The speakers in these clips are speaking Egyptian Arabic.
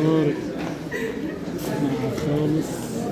طارق مع خالص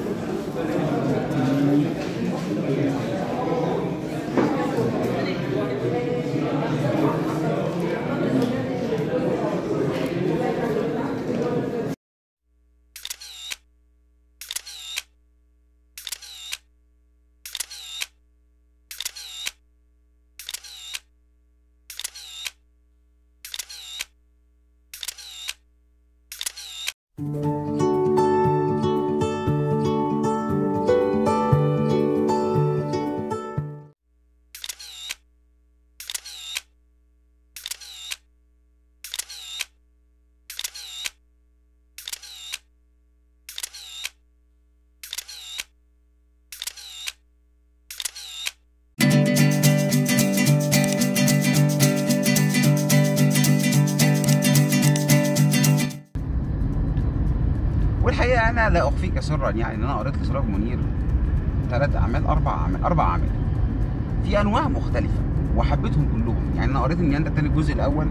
والحقيقه انا لا اخفيك سرا يعني ان انا قريت لسراج منير ثلاث اعمال اربع اعمال اربع اعمال في انواع مختلفه وحبيتهم كلهم يعني انا قريت ان التاني الجزء الاول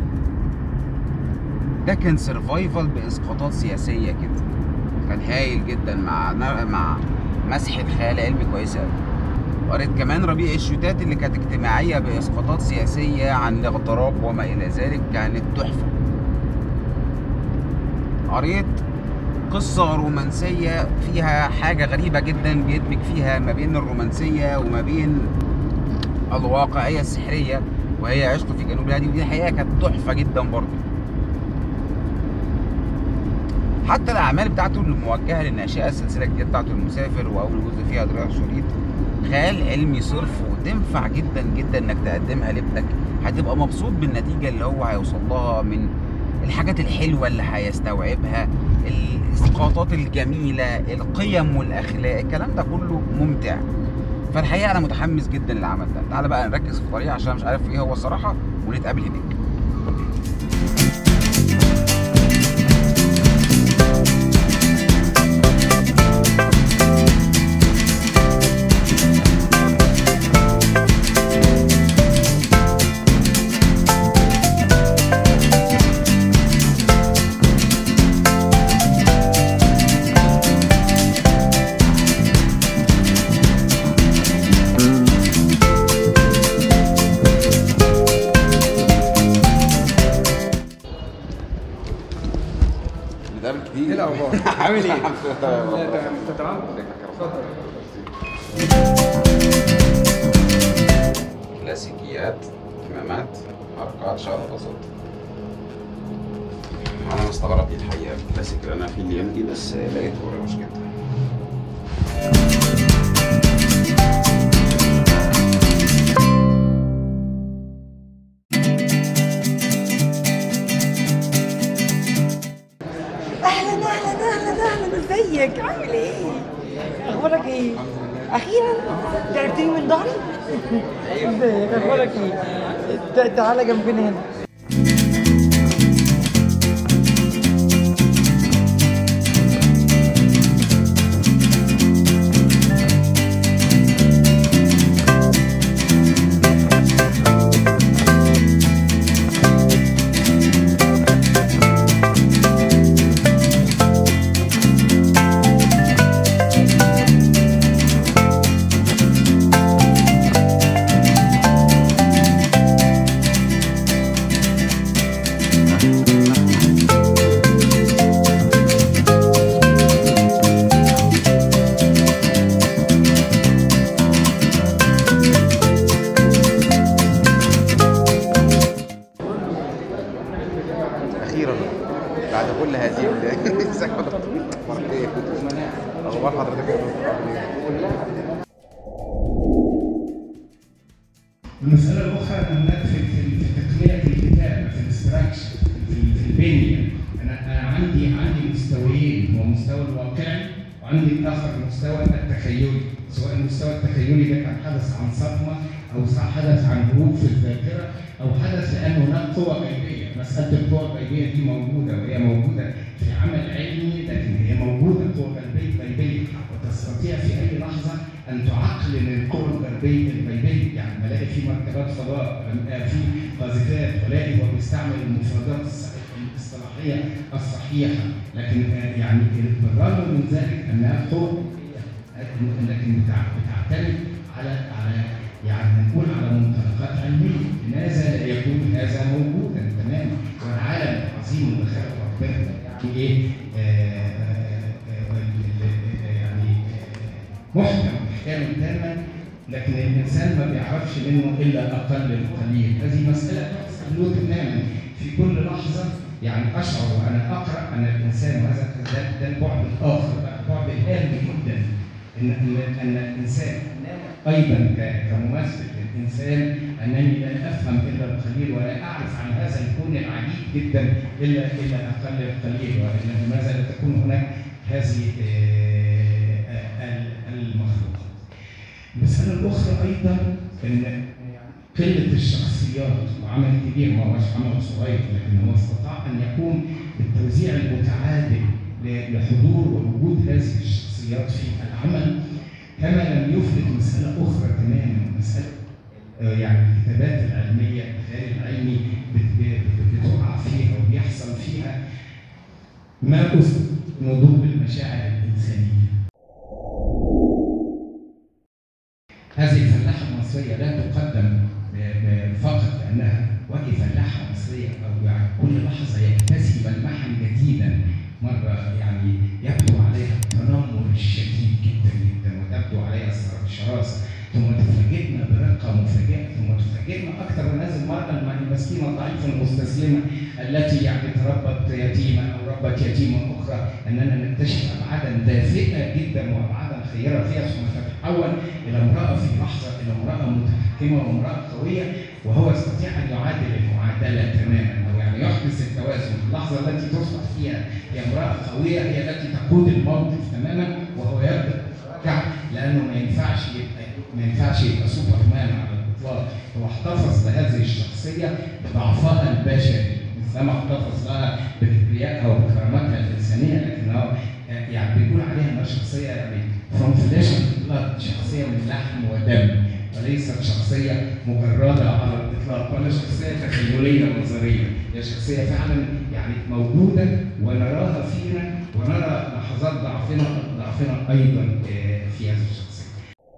ده كان سرفايفل باسقاطات سياسيه كده كان هايل جدا مع مع مسحه خيال علمي كويسه قوي قريت كمان ربيع الشتات اللي كانت اجتماعيه باسقاطات سياسيه عن الاغتراب وما الى ذلك كانت تحفه قريت قصة رومانسية فيها حاجة غريبة جدا بيدمج فيها ما بين الرومانسية وما بين الواقعية السحرية وهي عشق في جنوب الهادي ودي الحقيقة كانت تحفة جدا برضه حتى الأعمال بتاعته الموجهة للناشئة السلسلة الجديدة بتاعته المسافر وأول جزء فيها ضريح شريط خيال علمي صرف وتنفع جدا جدا إنك تقدمها لابنك هتبقى مبسوط بالنتيجة اللي هو هيوصل لها من الحاجات الحلوة اللي هيستوعبها الاسقاطات الجميلة القيم والأخلاق الكلام ده كله ممتع فالحقيقة أنا متحمس جدا للعمل ده تعالى بقى نركز في الطريق عشان مش عارف إيه هو الصراحة ونتقابل هناك نتقابل كتير ايه الاخبار؟ عامل ايه؟ لا تمام انت تمام؟ اتفضل كلاسيكيات كمامات حركات شرطات انا مستغرب دي الحقيقه الكلاسيك اللي انا فيه الايام دي بس لقيته روش جدا اهلا اهلا اهلا اهلا ازيك عامل ايه اخبارك ايه اخيرا تعبتني من ظهري ازيك اخبارك ايه تع- تعالى جنبنا هنا اخيرا بعد كل هذه ال- ازيك يا دكتور؟ اخبارك ايه؟ اخبار حضرتك ايه؟ المسألة الأخرى هناك في في في تقنية الكتابة في الاستراكشر في في البنية أنا أنا عندي عندي مستويين هو مستوى الواقعي وعندي الآخر المستوى التخيلي سواء المستوى التخيلي ده كان حدث عن صدمة أو حدث عن هروب في الذاكرة أو حدث لأن هناك قوة غيبية مسألة القوة الغيبية دي موجودة وهي موجودة في عمل علمي لكن هي موجودة قوة غيبية غيبية وتستطيع في أي لحظة أن تعقل القوة الغربية الغيبية يعني لما الاقي في مركبات فضاء لما في قاذفات والاقي هو بيستعمل المفردات الص- الاصطلاحات الصلاحيه الصحيحه لكن آه، يعني بالرغم من ذلك انها قوه لكن بتع- بتعتمد على على يعني نقول على منطلقات علميه، لماذا لا يكون هذا موجودا تماما؟ والعالم العظيم اللي خلقه ربنا يعني ايه؟ آه، آه، آه، آه، يعني آه، محكم احكاما تاما لكن الانسان ما بيعرفش منه الا اقل القليل، هذه مساله تحسب له تماما في كل لحظه يعني اشعر وانا اقرا ان الانسان وهذا ده, ده البعد الاخر بقى البعد الهام جدا ان ان ان الانسان ايضا ك- كممثل للانسان انني لا افهم الا القليل ولا اعرف عن هذا الكون العجيب جدا الا الا اقل القليل وإلا لماذا لا تكون هناك هذه آه، آه، المخلوقات. المساله الاخرى ايضا ان قله الشخصيات وعمل كبير ما هوش عمل صغير لكن هو استطاع ان يقوم بالتوزيع المتعادل ل- لحضور ووجود هذه الشخصيات في العمل كما لم يفرد مساله اخرى تماما مساله آه، يعني الكتابات العلميه الخيال العلمي بت- بت- بتقع فيها وبيحصل فيها ما أثبت نضوج المشاعر الإنسانية. هذه الفلاحة المصرية لا تقدم ب- ب- فقط لأنها وهي فلاحة مصرية أو يعني كل لحظة يكتسب ملمحا جديدا مرة يعني يبدو عليها التنمر الشديد جدا جدا وتبدو عليها الصرا- الشراسة ثم تفاجئنا برقة مفاجئة ثم تفاجئنا أكثر من هذه المرأة الم- المسكينة الضعيفة المستسلمة التي يعني تربت يتيما أو ربت يتيمة أخرى أننا نكتشف أبعادا دافئة جدا وأبعادا خيرة فيها ثم تتحول إلى امرأة في لحظة إلى امرأة متحكمة وامرأة قوية وهو يستطيع أن يعادل المعادلة تماما أو يعني يحدث التوازن في اللحظة التي تصبح فيها هي امرأة قوية هي التي تقود الموقف تماما وهو يبدأ يتراجع لأنه ما ينفعش يبقى ما ينفعش يبقى سوبر مان على الإطلاق هو احتفظ بهذه الشخصية بضعفها البشري مثلما احتفظ لها بكبريائها وبكرامتها الإنسانية لكنه يعني بيقول عليها انها شخصيه يعني from flesh and blood شخصيه من لحم ودم وليست شخصيه مجرده على الاطلاق ولا شخصيه تخيليه نظريه هي شخصيه فعلا يعني موجوده ونراها فينا ونرى لحظات ضعفنا ضعفنا ايضا آه، في هذه الشخصيه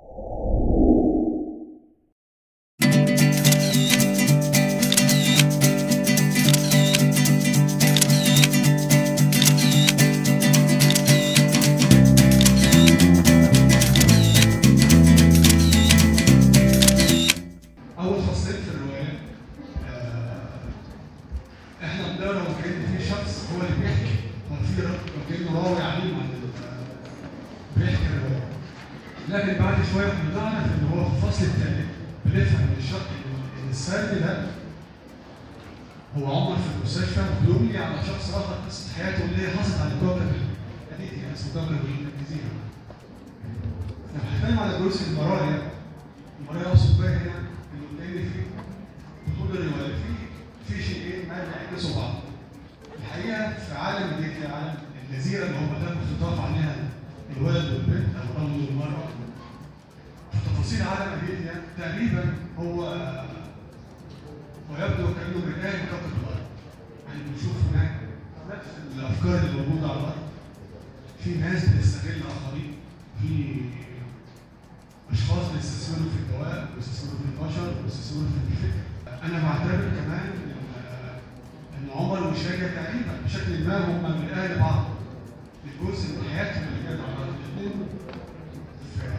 اول فصلين في الروايه آه، احنا بنقرا وكان في شخص هو اللي بيحكي هو في راجل وكانه راوي عليم عن ال- بيحكي الروايه لكن بعد شويه بنعرف ان هو في الفصل الثالث بنفهم ان الشخص ان السرد ده هو عمر في المستشفى وبيملي على شخص اخر قصه حياته اللي هي حصلت على كوكب الحديث يعني اسمه كوكب الجزيره. انا بتكلم على جزء المرايا المرايا اقصد بها هنا انه تلاقي في طول الروايه في في شيئين ما بيعكسوا بعض. الحقيقه في عالم الجزيره عالم الجزيره اللي هم تم اختطاف عليها الولد والبنت او الرجل والمراه في تفاصيل عالم الجزيره تقريبا هو ويبدو كانه مرآة لكوكب الارض. يعني بنشوف هناك نفس الافكار اللي موجوده على الارض. في ناس بتستغل اخرين، في اشخاص بيستثمروا في الدواء، بيستثمروا في البشر، بيستثمروا في الفكر. انا بعتبر كمان ان ان عمر وشاجة تقريبا بشكل ما هم مرآة لبعض. الجزء من حياتهم اللي كانت على الارض الاثنين في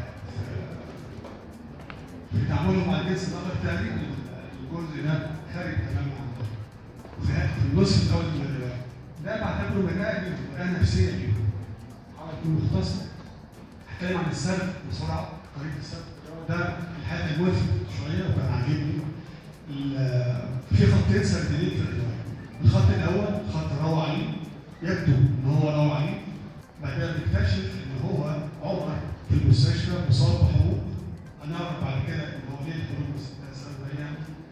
في في تعاملهم مع الجنس الاخر تقريبا الجزء ده خارج تماما عن الارض. في في النصف الاول من الروايه. ده بعتبره مرآة ليهم، مرآة نفسية ليهم. حاول اكون مختصر. هتكلم عن السرد بسرعه طريقه السرد ده الحقيقه الملفت شويه وكان عاجبني ال- في خطين سردين في الروايه الخط الاول خط روعه عليه يبدو ان هو روعه عليه بعدها بنكتشف ان هو عمر في المستشفى مصاب بحروق هنعرف بعد كده ان هو ليه الحروق السريه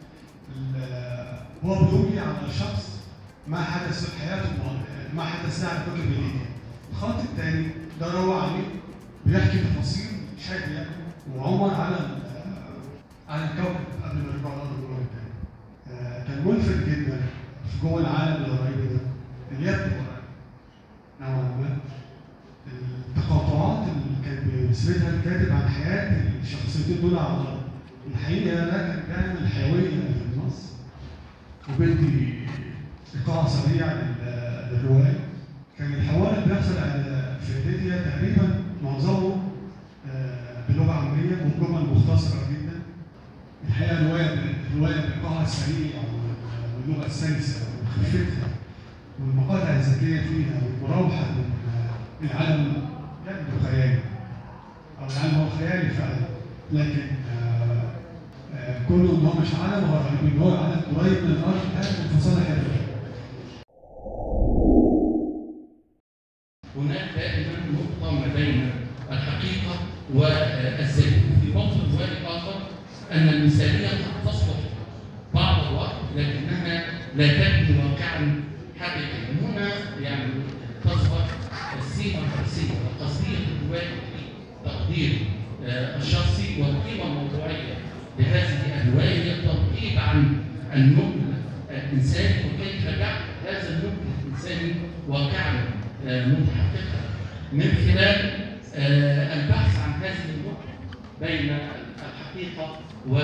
هو بيملي على شخص ما حدث في حياته ما حدث له على كوكب الليبيا الخط الثاني ده روعه عليه بيحكي تفاصيل شاديه وعمر على ال- على الكوكب قبل ما يرجعوا الارض المره الثانيه. كان ملفت جدا في جوه العالم الغريب ده اليد ورا نوعا ما التقاطعات اللي كان بيسردها الكاتب عن حياه الشخصيتين دول على الارض الحقيقه ده كان بيعمل حيويه في النص وبيدي ايقاع سريع لل- للروايه كان الحوار اللي بيحصل على- في ليديا تقريبا معظمه آه، بلغه عاميه وجمل مختصره جدا الحقيقه الروايه الروايه بايقاعها السريع واللغه السلسه وخفتها والمقاطع الذكيه فيها والمراوحه من العالم يبدو خيالي او العالم هو خيالي فعلا لكن آه، آه، كونه ان هو مش عالم هو ان هو عالم قريب من الارض هذا انفصال حلو هناك دائما نقطة ما بين الحقيقة والزيف في موقف رواية آخر أن المثالية قد تصلح بعض الوقت لكنها لا تبني واقعا حقيقيا هنا يعني تظهر السيمة الرئيسية وقصدية الرواية في تقدير آه، الشخصي والقيمة الموضوعية لهذه الرواية هي التنقيب عن النقل الإنساني وكيف جعل هذا النقل الإنساني واقعا آه، متحققا من خلال آه، البحث عن هذه النقطة بين الحقيقة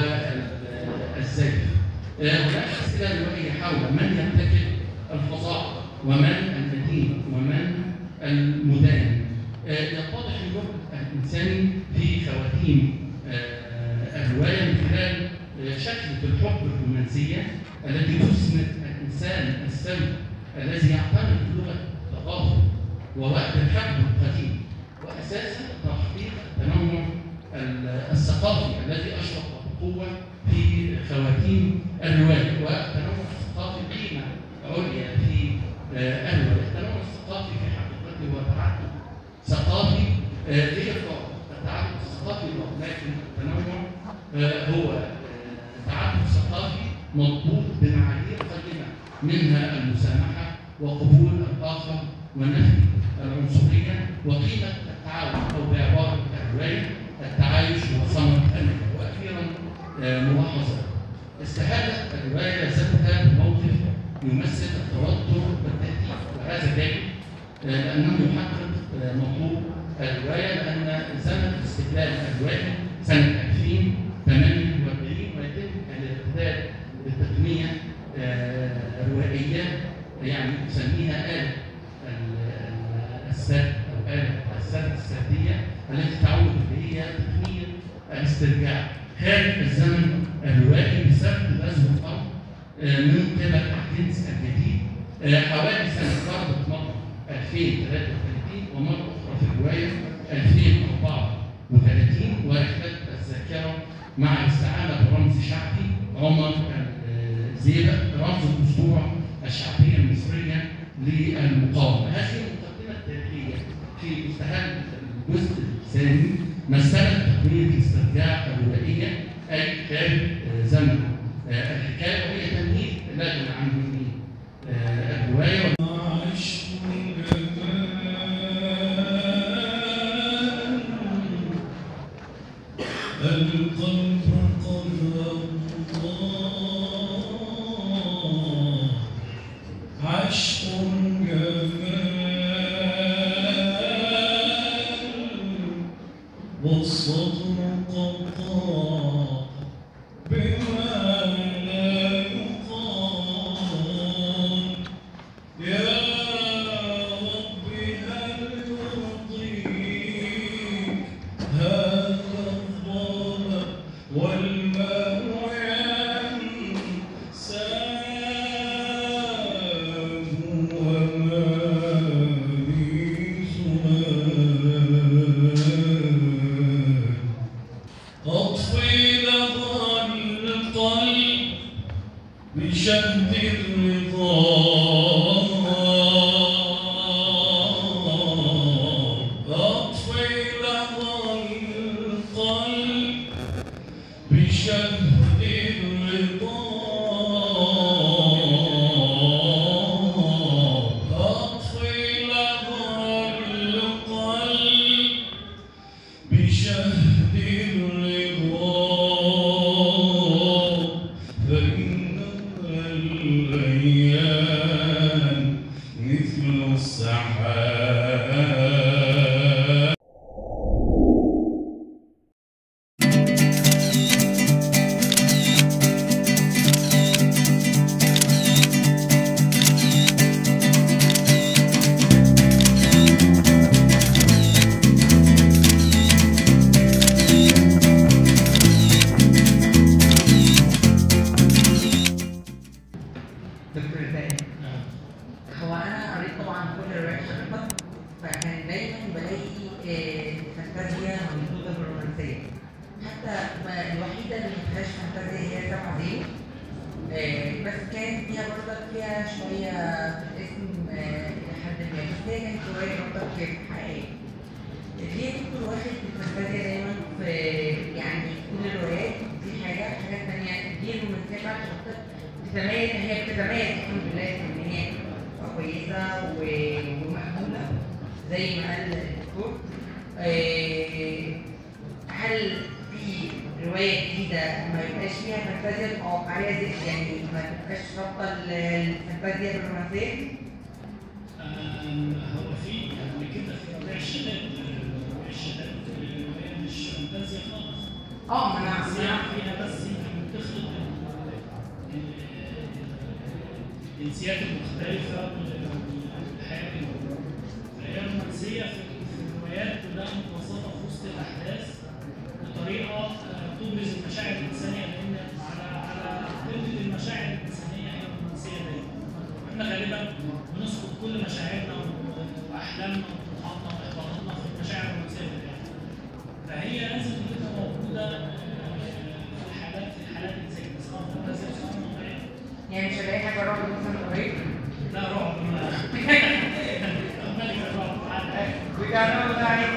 والزيف. آه، هناك أسئلة روائية حول من يرتكب الفظاعة ومن المدين ومن المدان. آه، يتضح النقد الإنساني في خواتيم آه، الرواية من خلال آه، شكلة الحب الرومانسية التي تسند الإنسان السوي الذي يعتمد لغة التغافل ووقت الحب القديم وأساسا تحقيق التنوع ال- الثقافي الذي أشرق بقوة في خواتيم الرواية والتنوع الثقافي قيمة عليا في آه، الرواية التنوع الثقافي في حقيقته هو تعدد ثقافي آه، غير فقط التعدد الثقافي له، لكن التنوع آه، هو آه، تعدد ثقافي مضبوط بمعايير قيمة منها المسامحة وقبول الآخر ونفي العنصرية وقيمة التعاون أو بعبارة الرواية التعايش وثمر النجاح وأخيرا آه، ملاحظة استهادة الرواية ذاتها بموقف يمثل التوتر والتهديد وهذا جيد آه، لأنه يحقق آه، مطلوب الرواية لأن زمن استقلال الرواية سنة 2048 ويتم الارتداد بتقنية آه، روائية يعني نسميها آلة ال- ال- السد أو آلة السد السردية التي تعود اللي هي تقنية الاسترجاع خارج الزمن الروائي بسبب غزو الأرض آه، من قبل الجنس الجديد آه، حوالي سنة ضربة مرة 2033 ومرة أخرى في الرواية 2034 ورحلة الذاكرة مع الاستعانة برمز شعبي عمر زيبة رمز الأسطورة الشعبية المصرية للمقاومة هذه المقدمة التاريخية في مستهل الجزء الثاني مثلت تقنية الاسترجاع الروائية أي خارج آه، زمن آه، الحكاية وهي تمهيد لا غنى عن تمهيد آه، الرواية القلب قد الله عشق جمال والصدر قد ضاق بما لا يقال يا رب هل يرضيك هذا الظلم والماء ينساه وما لي سؤال أطفئ دكتور الباقي هو انا قريت طبعا كل روايات حضرتك فكان دايما بلاقي آه، فانتازيا ممدوده بالرومانسيه حتى ما- الوحيده اللي ما فيهاش فانتازيا هي سبع زين آه، بس كان فيها برضك فيها شويه اسم آه، الى حد ما بس هي كانت روايه برضك كانت حقيقيه ليه دكتور واخد الفانتازيا دايما في يعني كل الروايات دي حاجه حاجه ثانيه دي الرومانسيه بتاعت حضرتك بتتميز هي بتتميز الحمد لله ان هي كويسه و- ومقبوله زي ما قال الدكتور آه، هل في روايه جديده ما يبقاش فيها فانتازيا او عليها زي يعني ما تبقاش رابطه الفانتازيا بالرومانسيه؟ آم، هو في قبل كده في ربيع الشباب ربيع الشباب هي مش فانتازيا خالص اه ما انا بس يعني فيها بس يمكن بتخلط ال- الجنسيات المختلفة والحياة فهي رومانسية في في الروايات كلها متوسطة في وسط الأحداث بطريقة آه، تبرز المشاعر الإنسانية لأن على على قمة المشاعر الإنسانية هي الرومانسية دايما. احنا غالبا بنسقط كل مشاعرنا وأحلامنا وطموحاتنا وإحباطاتنا في المشاعر الرومانسية في الآخر. فهي لازم تبقى موجودة آه، في الحالات في الحالات اللي زي كده سواء فانتازيا أو سواء واقعية. يعني مش هلاقي حاجه رعب مثلا قريب؟ لا رعب ما ملك الرعب تعالى. بيعملوا ده عليك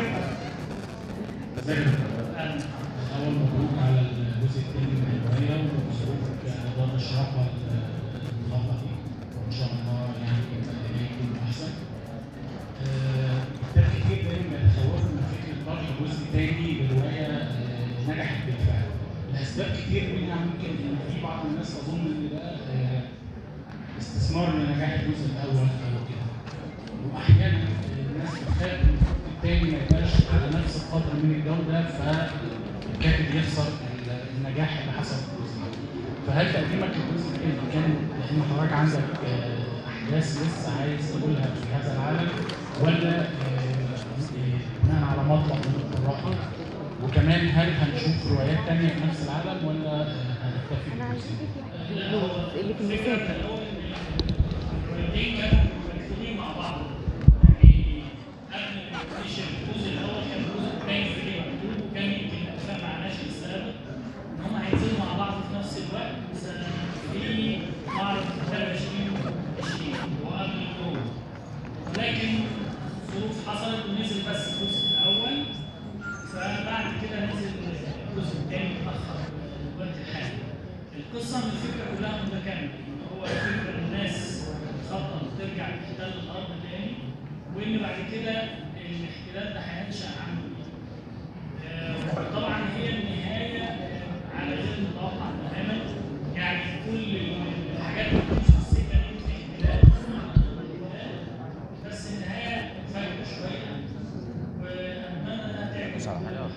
أهلا. أول مبروك على الجزء الثاني من الرواية ومبروك دار الشراكة الخاصة دي وإن شاء الله يعني الدنيا يكون أحسن. آه، كتاب كتير دايما بيتخوفوا من فكرة طرح الجزء الثاني لرواية آه، نجحت بالفعل. لأسباب كتير منها ممكن إن في بعض الناس تظن إن ده آه، استثمار لنجاح الجزء الأول أو كده. واحيانا الناس بتخاف ان الخط التاني ما يبقاش على نفس القدر من الجوده فالكاتب يخسر النجاح اللي حصل في الجزء الاول. فهل تقديمك للجزء الثاني كان لان حضرتك عندك آه، احداث لسه عايز تقولها في هذا العالم ولا آه، بناء على مطلب من القراء وكمان هل هنشوف روايات تانية في نفس العالم ولا آه، هنكتفي بالجزء ده؟ لا، هو الفكرة في الأول إن الروايتين كانوا مكتوبين مع بعض. يعني قبل ما ينتشر الجزء الأول كان الجزء الثاني في مكتوب وكان يمكن اتفق مع ناشر السابق إن هم هينزلوا مع بعض في نفس الوقت سنة في معرض كتاب 2020 وقبل الجو. ولكن ظروف حصلت ونزل بس الجزء الأول فبعد كده نزل الجزء الثاني متأخر في الوقت الحالي. القصة من الفكرة كلها متكاملة، إن هو الفكرة إن الناس خطط ترجع تحتل الأرض تاني وإن بعد كده الاحتلال ده هينشأ عنه إيه. آه، طبعا هي النهاية آه، على غير متوقع تماما، يعني كل الحاجات اللي بتمشي في السكة دي في احتلال احتلال، بس النهاية مفاجئة شوية وأتمنى إنها تعجب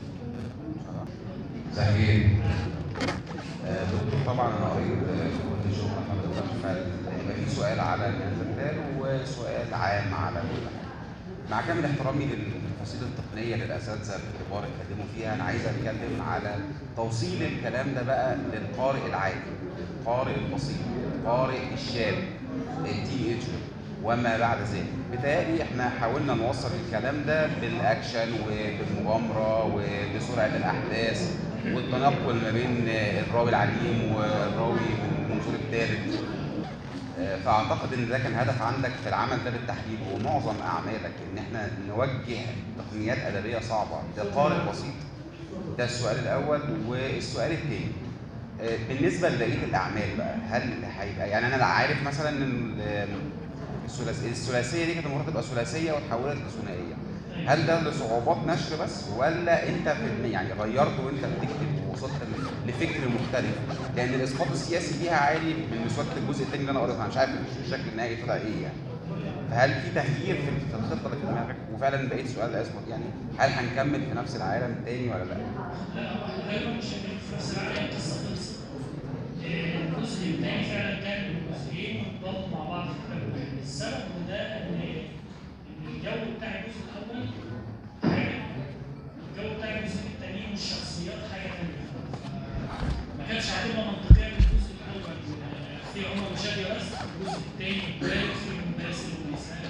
زهير آه، دكتور طبعا انا قريت آه، كل شغل حضرتك فيبقى في سؤال على الانزلتال وسؤال عام على كل حاجه. مع كامل احترامي للتفاصيل التقنيه للاساتذه الكبار اتكلموا فيها انا عايز اتكلم على توصيل الكلام ده بقى للقارئ العادي، القارئ البسيط، القارئ الشاب، التين ايجر وما بعد ذلك. بالتالي احنا حاولنا نوصل الكلام ده بالاكشن وبالمغامره وبسرعه الاحداث والتنقل ما بين الراوي العليم والراوي من المنظور الثالث آه، فاعتقد ان ده كان هدف عندك في العمل ده بالتحديد ومعظم اعمالك ان احنا نوجه تقنيات ادبيه صعبه للقارئ البسيط ده السؤال الاول والسؤال الثاني آه، بالنسبه لبقيه الاعمال بقى هل هيبقى يعني انا عارف مثلا ان ال- الثلاث- الثلاثيه دي كانت المفروض تبقى ثلاثيه وتحولت لثنائيه هل ده لصعوبات نشر بس ولا انت في يعني غيرت وانت بتكتب ووصلت ل- لفكر مختلف لان الاسقاط السياسي فيها عالي من مسوده الجزء الثاني اللي انا قريته انا مش عارف الشكل النهائي طلع ايه يعني فهل في تغيير في في الخطه اللي في دماغك وفعلا بقيت سؤال اسود يعني هل هنكمل في نفس العالم تاني ولا لا؟ لا هو احنا غالبا مش هنبقى في نفس العالم القصه خلصت آه، الجزء الثاني فعلا كان الجزئين ضغط مع بعض في كتاب واحد السبب وده ان ان الجو بتاع الجزء الاول حاجه الجو بتاع الجزء الثاني والشخصيات حاجه ثانيه ما كانش هتبقى منطقيه في الجزء الاول آه، في عمر وشاديه بس الجزء الثاني بارد فيه باسل ونساء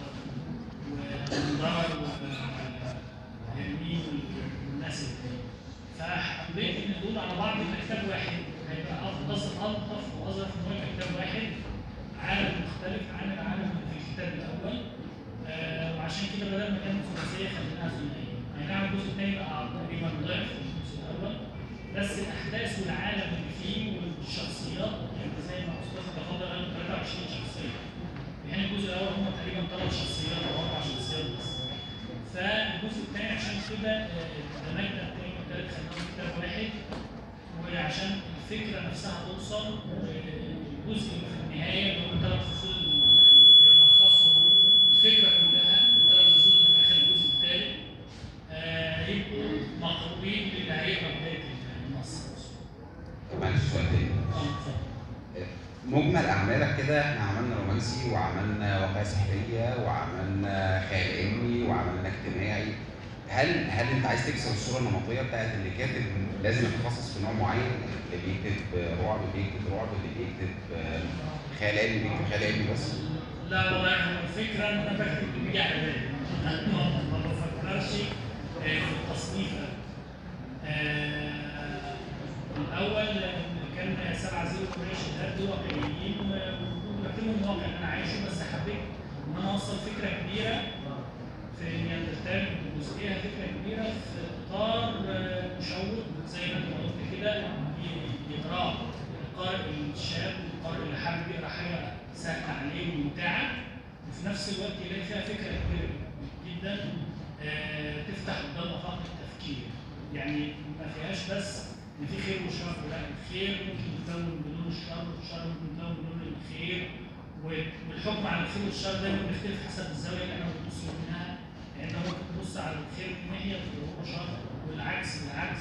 ومنظر ويمين والناس التانية فحبيت ان دول على بعض يبقى كتاب واحد هيبقى افضل الطف واظرف ان هو يبقى كتاب واحد عالم مختلف عن العالم اللي في الكتاب الاول آه وعشان كده بدل ما كانت ثلاثيه خليناها ثنائيه اي نعم الجزء الثاني بقى تقريبا ضعف الجزء الاول بس الاحداث والعالم اللي فيه والشخصيات يعني زي ما استاذ تفضل قال 23 شخصيه يعني الجزء الاول هم تقريبا ثلاث شخصيات او اربع شخصيات بس فالجزء الثاني عشان كده آه، دمجنا الثاني والثالث خليناهم كتاب واحد وعشان الفكره نفسها توصل آه، الجزء اللي في النهايه اللي هم ثلاث فصول اللي بيلخصوا الفكره كلها والثلاث فصول اللي في اخر الجزء الثالث آه، يبقوا مقروبين للي هيبقى بدايه النص معلش سؤال تاني اه اتفضل مجمل اعمالك كده احنا عملنا رومانسي وعملنا واقعيه سحريه وعملنا خيال علمي وعملنا اجتماعي هل هل انت عايز تكسر الصوره النمطيه بتاعت اللي كاتب لازم يتخصص في نوع معين اللي بيكتب رعب بيكتب رعب اللي بيكتب آه، خيال علمي بيكتب خيال علمي بس لا والله هو الفكرة إن أنا بكتب اللي بيجي على بالي ما ما بفكرش آه، في التصنيف أوي. آه، الأول كان سبعة زيرو قريش الهرد واقعيين وبكتبهم الواقع اللي أنا عايشه بس حبيت إن أنا أوصل فكرة كبيرة في نياندرتال جزئية فكرة كبيرة في إطار آه، مشوق زي ما أنت قلت كده ي- يقرأ القارئ الشاب القارئ اللي حابب يقرأ حاجة سهلة عليه وممتعة وفي نفس الوقت يلاقي فيها فكرة كبيرة جدا آه، تفتح قدام آفاق التفكير يعني ما فيهاش بس إن في خير وشر لا الخير ممكن يتكون بدون الشر والشر ممكن يتكون بدون الخير و- والحكم على الخير والشر دايما بيختلف حسب الزاويه اللي انا ببص منها يعني انت ممكن تبص على الخير من ناحيه وهو شر والعكس بالعكس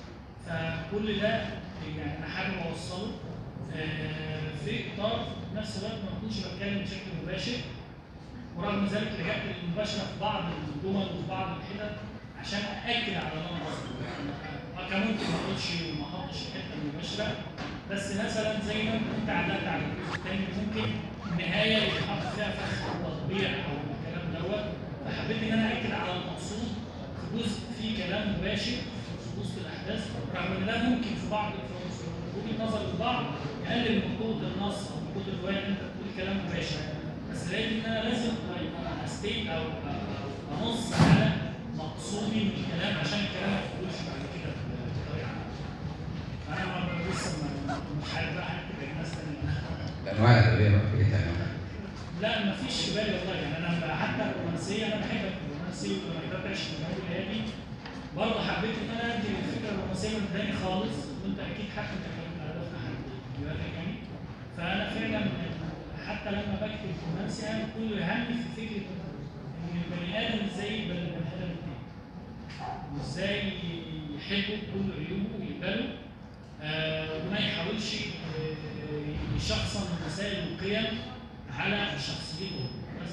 فكل ده يعني انا حابب اوصله آه، في اطار في نفس الوقت ما كنتش بتكلم بشكل مباشر ورغم ذلك لجأت للمباشره في بعض الجمل وفي بعض الحتت عشان ااكد على اللي انا قصده آه، كان ممكن ما اقولش وما احطش الحته المباشره بس مثلا زي ما انت علقت على الجزء الثاني ممكن النهايه يتحط فيها فخ تطبيع او الكلام دوت فحبيت ان انا اكد على المقصود في جزء فيه كلام مباشر في وسط الاحداث رغم ان ده ممكن في بعض في وجهه نظر البعض يقلل من قوه النص او من قوه الروايه ان انت تقول كلام مباشر بس لقيت ان انا لازم استيت او أو انص على مقصودي من الكلام عشان الكلام ما يقولش بعد كده بطريقه انا ما لسه ما- مش عارف بقى هكتب الناس تانية الانواع الادبيه بقى في ايه تاني؟ لا ما فيش في بالي والله يعني انا ب- حتى الرومانسيه انا بحب الرومانسيه ولما كتبت عشق الجو الهادي برضه حبيت ان انا ادي الفكره الرومانسيه من تاني خالص وانت اكيد حتى انت كلمت على ده في احد فيديوهاتك يعني فانا فعلا حتى لما بكتب رومانسي انا كل همي في فكره ان البني ادم ازاي يقبل البني ادم التاني وازاي يحبه بكل عيوبه ويقبله آه وما يحاولش آه، يشخصن مسائل القيم على شخصيته بس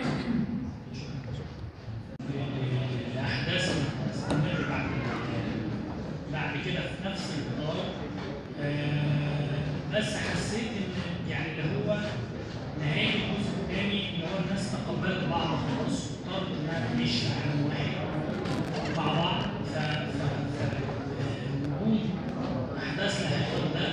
الاحداث اللي هتستمر بعد بعد كده في نفس الاطار آه، بس حسيت ان يعني اللي هو نهايه الجزء الثاني اللي هو الناس تقبلت بعض خلاص واضطرت انها تعيش في عالم واحد مع بعض ف ف ف- وجود احداث الحياه ده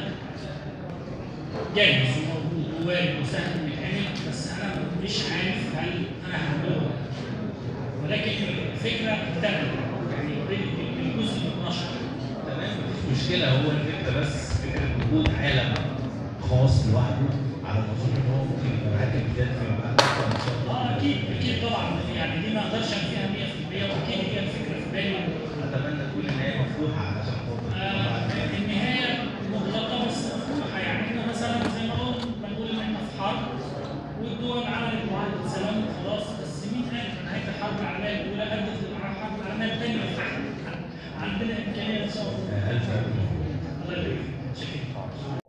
جايز وموجود ووارد وسهل انه يتعمل بس انا مش عارف هل انا هعمله ولا لا. ولكن الفكره اكتملت يعني اوريدي الجزء ال 12 تمام مفيش مشكله هو الفكره بس فكره وجود عالم خاص لوحده على ما اظن ان هو ممكن يبقى معاك امتداد فيما بعد إن شاء الله. اه اكيد اكيد طبعا يعني دي ما اقدرش انفيها 100% واكيد هي الفكره في بالي اتمنى تكون النهايه مفتوحه علشان خاطر آه، النهايه مغلقه بس مفتوحه يعني احنا مثلا زي ما قلت بنقول ان احنا في حرب والدول عملت معاهده سلام عندنا امكانيه ان شاء الله الف الله يبارك فيك شكرا